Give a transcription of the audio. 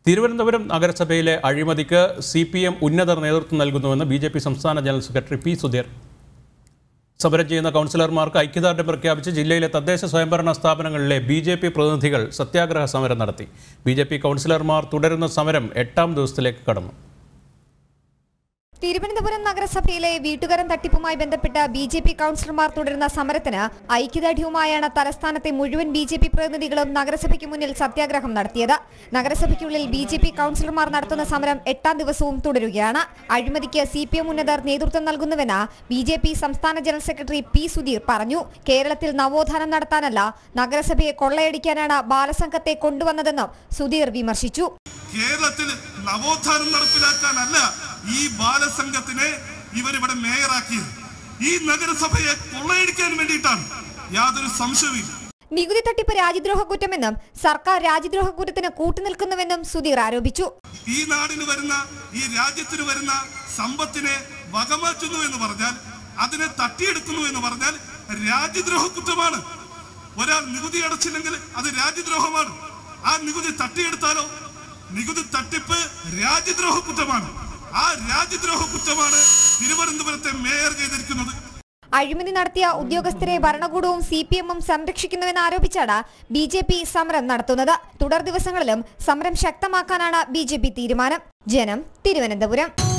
തിരുവനന്തപുരം നഗരസഭയിലെ അഴിമതിക്ക് C P M ഉന്നതർ നേതൃത്വം നൽകുന്നുവെന്ന് ബി ജെ പി സംസ്ഥാന ജനറൽ സെക്രട്ടറി പി സുധീർ സമരം ചെയ്യുന്ന കൗൺസിലർമാർക്ക് ഐക്യദാർഢ്യം പ്രഖ്യാപിച്ച് ജില്ലയിലെ തദ്ദേശ സ്വയംഭരണ സ്ഥാപനങ്ങളിലെ ബി ജെ പി പ്രതിനിധികൾ സത്യാഗ്രഹ സമരം നടത്തി ബി ജെ പി കൗൺസിലർമാർ തുടരുന്ന സമരം എട്ടാം ദിവസത്തിലേക്ക് കടന്നു തിരുവനന്തപുരം നഗരസഭയിലെ വീട്ടുകരം തട്ടിപ്പുമായി ബന്ധപ്പെട്ട ബി ജെ പി കൗൺസിലർമാർ തുടരുന്ന സമരത്തിന് ഐക്യദാർഢ്യവുമായാണ് തലസ്ഥാനത്തെ മുഴുവൻ ബി ജെ പി പ്രതിനിധികളും നഗരസഭയ്ക്ക് മുന്നിൽ സത്യാഗ്രഹം നടത്തിയത് നഗരസഭയ്ക്കുള്ളിൽ ബി ജെ പി കൗൺസിലർമാർ നടത്തുന്ന സമരം എട്ടാം ദിവസവും തുടരുകയാണ് അഴിമതിക്ക് സി പി എം ഉന്നതർ നേതൃത്വം നൽകുന്നുവെന്ന് ബി ജെ പി സംസ്ഥാന ജനറൽ സെക്രട്ടറി പി സുധീർ പറഞ്ഞു കേരളത്തിൽ നവോത്ഥാനം നടത്താനല്ല നഗരസഭയെ കൊള്ളയടിക്കാനാണ് ബാലസംഘത്തെ കൊണ്ടുവന്നതെന്നും സുധീർ വിമർശിച്ചു കേരളത്തിൽ നവോത്ഥാനം നടപ്പിലാക്കാനല്ല ഈ ബാലസംഘത്തിനെ ഇവരിവിടെ മേയറാക്കിയത് ഈ നഗരസഭയെ കൊള്ളയടിക്കാൻ വേണ്ടിയിട്ടാണ് യാതൊരു സംശയവുമില്ല നികുതി തട്ടിപ്പ് രാജ്യദ്രോഹ കുറ്റമെന്നും സർക്കാർ രാജ്യദ്രോഹ കുറ്റത്തിന് കൂട്ടുനിൽക്കുന്നുവെന്നും സുധീർ ആരോപിച്ചു ഈ നാടിന് വരുന്ന ഈ രാജ്യത്തിന് വരുന്ന സമ്പത്തിനെ വകമാറ്റുന്നു എന്ന് പറഞ്ഞാൽ അതിനെ തട്ടിയെടുക്കുന്നു എന്ന് പറഞ്ഞാൽ രാജ്യദ്രോഹ കുറ്റമാണ് ഒരാൾ നികുതി അടച്ചില്ലെങ്കിൽ അത് രാജ്യദ്രോഹമാണ് ആ നികുതി തട്ടിയെടുത്താലോ നികുതി തട്ടിപ്പ് രാജ്യദ്രോഹ കുറ്റമാണ് ആ രാജ്യദ്രോഹ കുറ്റമാണ് തിരുവനന്തപുരത്തെ മേയർ ചെയ്തിരിക്കുന്നത് അഴിമതി നടത്തിയ ഉദ്യോഗസ്ഥരെ ഭരണകൂടവും സി പി എമ്മും സംരക്ഷിക്കുന്നുവെന്ന് ആരോപിച്ചാണ് ബി ജെ പി സമരം നടത്തുന്നത് തുടർ ദിവസങ്ങളിലും സമരം ശക്തമാക്കാനാണ് ബി ജെ പി തീരുമാനം ജനം തിരുവനന്തപുരം